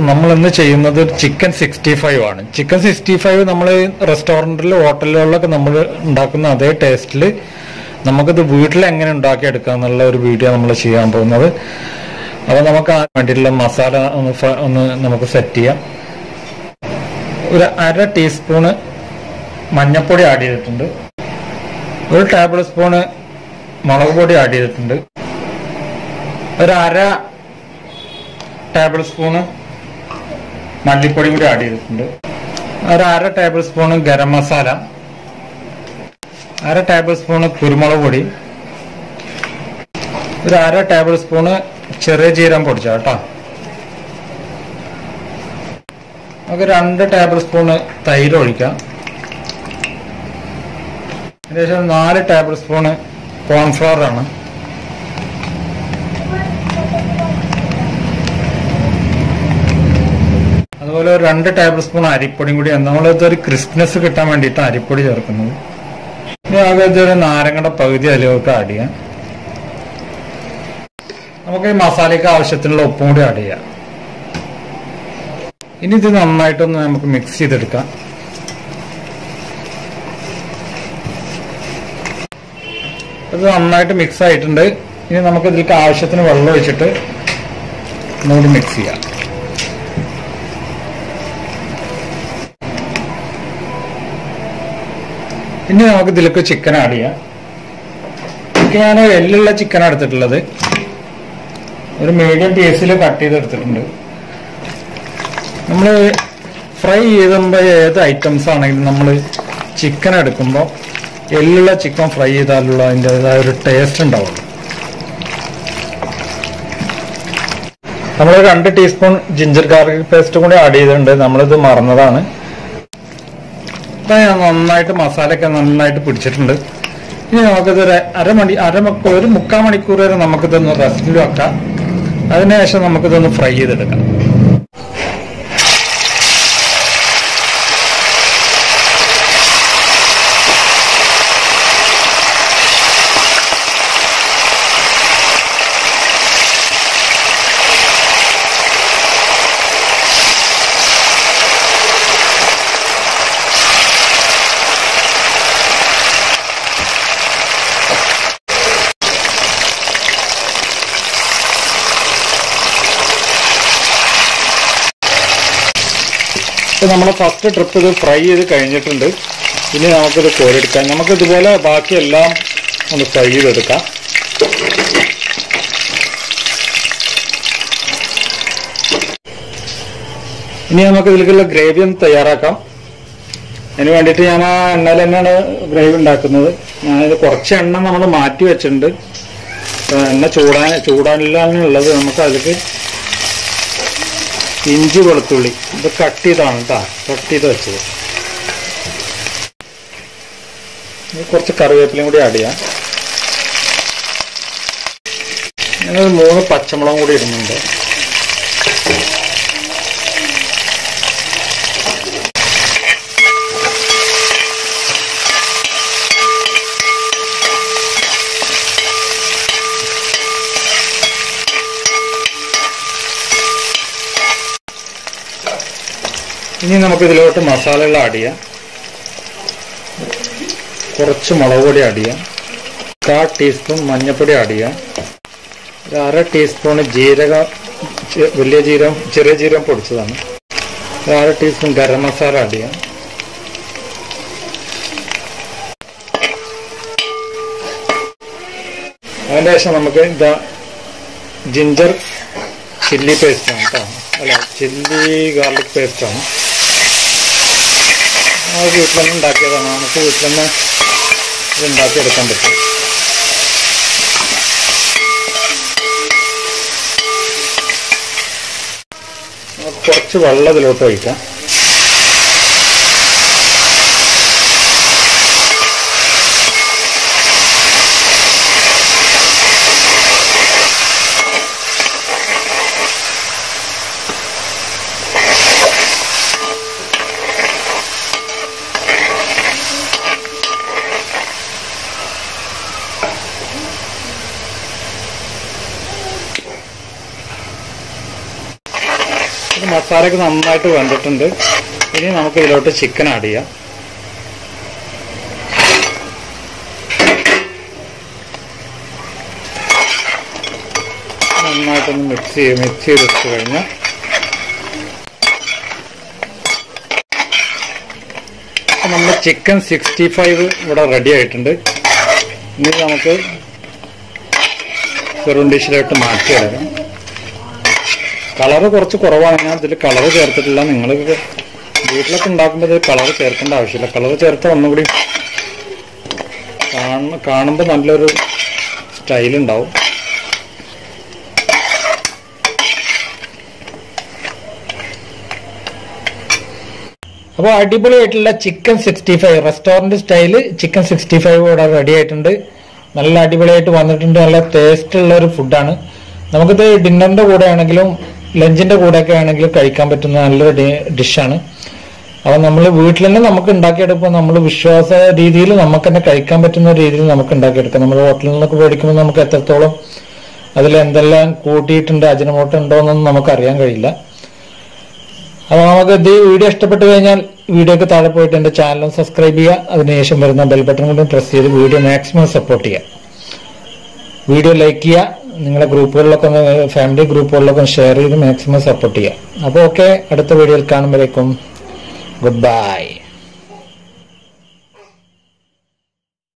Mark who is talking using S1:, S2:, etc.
S1: നമ്മൾ ഇന്ന് ചെയ്യുന്നത് ചിക്കൻ സിക്സ്റ്റി ഫൈവ് ആണ് ചിക്കൻ സിക്സ്റ്റി ഫൈവ് നമ്മൾ റെസ്റ്റോറൻറ്റിൽ ഹോട്ടലുകളിലൊക്കെ നമ്മൾ ഉണ്ടാക്കുന്ന അതേ ടേസ്റ്റിൽ നമുക്കിത് വീട്ടിൽ എങ്ങനെ ഉണ്ടാക്കിയെടുക്കാം എന്നുള്ള ഒരു വീഡിയോ നമ്മൾ ചെയ്യാൻ പോകുന്നത് അപ്പോൾ നമുക്ക് ആ വേണ്ടിയിട്ടുള്ള മസാല ഒന്ന് ഫ- ഒന്ന് നമുക്ക് സെറ്റ് ചെയ്യാം ഒരു അര ടീസ്പൂണ് മഞ്ഞൾപ്പൊടി ആഡ് ചെയ്തിട്ടുണ്ട് ഒരു ടേബിൾ സ്പൂണ് മുളക് പൊടി ആഡ് ചെയ്തിട്ടുണ്ട് ഒരു അര ടേബിൾ സ്പൂണ് മല്ലിപ്പൊടി കൂടി ആഡ് ചെയ്തിട്ടുണ്ട് ഒരു അര ടേബിൾ സ്പൂണ് ഗരം മസാല അര ടേബിൾ സ്പൂണ് കുരുമുളക് പൊടി ഒരു അര ടേബിൾ സ്പൂണ് ചെറിയ ജീരം പൊടിച്ച കേട്ടോ നമുക്ക് രണ്ട് ടേബിൾ സ്പൂണ് തൈര് ഒഴിക്കാം ഏകദേശം നാല് ടേബിൾ സ്പൂണ് കോൺഫ്ലവർ ആണ് അതുപോലെ ഒരു രണ്ട് ടേബിൾ സ്പൂൺ അരിപ്പൊടിയും കൂടി നമ്മൾ ഇതൊരു ക്രിസ്പ്നെസ് കിട്ടാൻ വേണ്ടിയിട്ട് അരിപ്പൊടി ചേർക്കുന്നത് ഇനി ആകെ ഇതൊരു നാരങ്ങയുടെ പകുതി അതിലോട്ട് ആഡ് ചെയ്യാം നമുക്ക് ഈ മസാലയ്ക്ക് ആവശ്യത്തിനുള്ള ഉപ്പും കൂടി ആഡ് ചെയ്യാം ഇനി ഇത് നന്നായിട്ടൊന്ന് നമുക്ക് മിക്സ് ചെയ്തെടുക്കാം ഇത് നന്നായിട്ട് മിക്സ് ആയിട്ടുണ്ട് ഇനി നമുക്ക് ഇതിലേക്ക് ആവശ്യത്തിന് വെള്ളം ഒഴിച്ചിട്ട് ഒന്നുകൂടി മിക്സ് ചെയ്യാം ഇനി നമുക്ക് ഇതിലേക്ക് ചിക്കൻ ആഡ് ചെയ്യാം ചിക്കൻ ഞാൻ എല്ലുള്ള ചിക്കൻ എടുത്തിട്ടുള്ളത് ഒരു മീഡിയം പീസിൽ കട്ട് ചെയ്തെടുത്തിട്ടുണ്ട് നമ്മൾ ഫ്രൈ ചെയ്തുമ്പോൾ ഏത് ഐറ്റംസ് ആണെങ്കിലും നമ്മൾ ചിക്കൻ എടുക്കുമ്പോൾ എല്ലുള്ള ചിക്കൻ ഫ്രൈ ചെയ്താലുള്ള അതിൻ്റെതായ ഒരു ടേസ്റ്റ് ഉണ്ടാവുള്ളൂ നമ്മൾ രണ്ട് ടീസ്പൂൺ ജിഞ്ചർ ഗാർലിക് പേസ്റ്റ് കൂടി ആഡ് ചെയ്തിട്ടുണ്ട് നമ്മളിത് മറന്നതാണ് ഇപ്പൊ ഞാൻ നന്നായിട്ട് മസാലയൊക്കെ നന്നായിട്ട് പിടിച്ചിട്ടുണ്ട് ഇനി നമുക്കിത് ഒരു അരമണി അരമണിക്കൂർ ഒരു മുക്കാൽ മണിക്കൂർ വരെ നമുക്കിതൊന്ന് റെസ്റ്റിൽ വെക്കാം അതിനുശേഷം നമുക്കിതൊന്ന് ഫ്രൈ ചെയ്തെടുക്കാം ഇപ്പൊ നമ്മൾ ഫസ്റ്റ് ട്രിപ്പ് ഇത് ഫ്രൈ ചെയ്ത് കഴിഞ്ഞിട്ടുണ്ട് ഇനി നമുക്കിത് കോരെടുക്കാം നമുക്ക് ഇതുപോലെ ബാക്കിയെല്ലാം ഒന്ന് ഫ്രൈ ചെയ്തെടുക്കാം ഇനി നമുക്ക് ഇതിലേക്കുള്ള ഗ്രേവി ഒന്ന് തയ്യാറാക്കാം അതിന് വേണ്ടിയിട്ട് ഞാൻ ആ എണ്ണയിൽ തന്നെയാണ് ഗ്രേവി ഉണ്ടാക്കുന്നത് ഞാനിത് കുറച്ച് എണ്ണ നമ്മൾ മാറ്റി വെച്ചിട്ടുണ്ട് അപ്പൊ എണ്ണ ചൂടാൻ ചൂടാനില്ലാന്നുള്ളത് നമുക്ക് അതിലേക്ക് ഇഞ്ചി വെളുത്തുള്ളി ഇത് കട്ട് ചെയ്താണ് കേട്ടോ കട്ട് ചെയ്ത് വെച്ചത് ഇനി കുറച്ച് കറിവേപ്പിലയും കൂടി ആഡ് ചെയ്യാം ഞാനൊരു മൂന്ന് പച്ചമുളകും കൂടി ഇടുന്നുണ്ട് ഇനി നമുക്ക് ഇതിലോട്ട് മസാലകൾ ആഡ് ചെയ്യാം കുറച്ച് മുളക് പൊടി ആഡ് ചെയ്യാം കാ ടീസ്പൂൺ മഞ്ഞൾപ്പൊടി ആഡ് ചെയ്യാം ഒരു അര ടീസ്പൂൺ ജീരക ചെ- വലിയ ജീരകം ചെറിയ ജീരകം പൊടിച്ചതാണ് ഒരു അര ടീസ്പൂൺ ഗരം മസാല ആഡ് ചെയ്യാം അതിന് ശേഷം നമുക്ക് ഇതാ ജിഞ്ചർ ചില്ലി പേസ്റ്റ് ആണ് കേട്ടോ അല്ല ചില്ലി ഗാർലിക് പേസ്റ്റ് ആണ് നമുക്ക് വീട്ടിൽ തന്നെ ഉണ്ടാക്കിയതാണ് നമുക്ക് വീട്ടിൽ തന്നെ ഇത് ഉണ്ടാക്കിയെടുക്കാൻ പറ്റും നമുക്ക് കുറച്ച് വെള്ളം ഇതിലോട്ട് ഒഴിക്കാം മസാലയൊക്കെ നന്നായിട്ട് വെന്തിട്ടുണ്ട് ഇനി നമുക്ക് ഇതിലോട്ട് ചിക്കൻ ആഡ് ചെയ്യാം നന്നായിട്ടൊന്ന് മിക്സ് ചെയ്ത് മിക്സ് ചെയ്തെടുത്ത് കഴിഞ്ഞാൽ നമ്മുടെ ചിക്കൻ സിക്സ്റ്റി ഫൈവ് ഇവിടെ റെഡി ആയിട്ടുണ്ട് ഇനി നമുക്ക് സെറൂൺ ഡിഷിലോട്ട് മാറ്റിയെടുക്കാം കളറ് കുറച്ച് കുറവാണ് ഞാൻ ഇതിൽ കളറ് ചേർത്തിട്ടില്ല നിങ്ങൾ വീട്ടിലൊക്കെ ഉണ്ടാക്കുമ്പോൾ ഇത് കളറ് ചേർക്കേണ്ട ആവശ്യമില്ല കളറ് ചേർത്താൽ ഒന്നുകൂടി കാണുന്ന കാണുമ്പോൾ നല്ലൊരു സ്റ്റൈൽ ഉണ്ടാവും അപ്പോൾ അടിപൊളിയായിട്ടുള്ള chicken sixty five restaurant style chicken sixty five ഇവിടെ റെഡി ആയിട്ടുണ്ട് നല്ല അടിപൊളിയായിട്ട് വന്നിട്ടുണ്ട് നല്ല ടേസ്റ്റ് ഉള്ള ഒരു ഫുഡാണ് നമുക്കിത് ഡിന്നറിന്റെ കൂടെ ആണെങ്കിലും ലഞ്ചിന്റെ കൂടെയൊക്കെ ആണെങ്കിലും കഴിക്കാൻ പറ്റുന്ന നല്ലൊരു ഡിഷാണ് അപ്പോൾ നമ്മൾ വീട്ടിൽ തന്നെ നമുക്ക് ഉണ്ടാക്കിയെടുക്കുമ്പോൾ നമ്മൾ വിശ്വാസ രീതിയിൽ നമുക്ക് തന്നെ കഴിക്കാൻ പറ്റുന്ന രീതിയിൽ നമുക്ക് ഉണ്ടാക്കിയെടുക്കാം നമ്മൾ ഹോട്ടലിൽ നിന്നൊക്കെ മേടിക്കുമ്പോൾ നമുക്ക് എത്രത്തോളം അതിൽ എന്തെല്ലാം കൂട്ടിയിട്ടുണ്ട് അജിനമോട്ടം ഉണ്ടോ എന്നൊന്നും നമുക്ക് അറിയാൻ കഴിയില്ല അപ്പോൾ നമുക്ക് ഇത് വീഡിയോ ഇഷ്ടപ്പെട്ട് കഴിഞ്ഞാൽ വീഡിയോക്ക് താഴെ പോയിട്ട് എൻ്റെ ചാനൽ സബ്സ്ക്രൈബ് ചെയ്യുക അതിനുശേഷം വരുന്ന ബെൽ ബട്ടൺ കൂടി പ്രസ് ചെയ്ത് വീഡിയോ മാക്സിമം സപ്പോർട്ട് ചെയ്യുക വീഡിയോ ലൈക്ക് ചെയ്യുക നിങ്ങളുടെ ഗ്രൂപ്പുകളിലൊക്കെ ഒന്ന് ഫാമിലി ഗ്രൂപ്പുകളിലൊക്കെ ഷെയർ ചെയ്ത് മാക്സിമം സപ്പോർട്ട് ചെയ്യുക അപ്പോൾ ഓക്കെ അടുത്ത വീഡിയോയിൽ കാണുമ്പോഴേക്കും ഗുഡ് ബൈ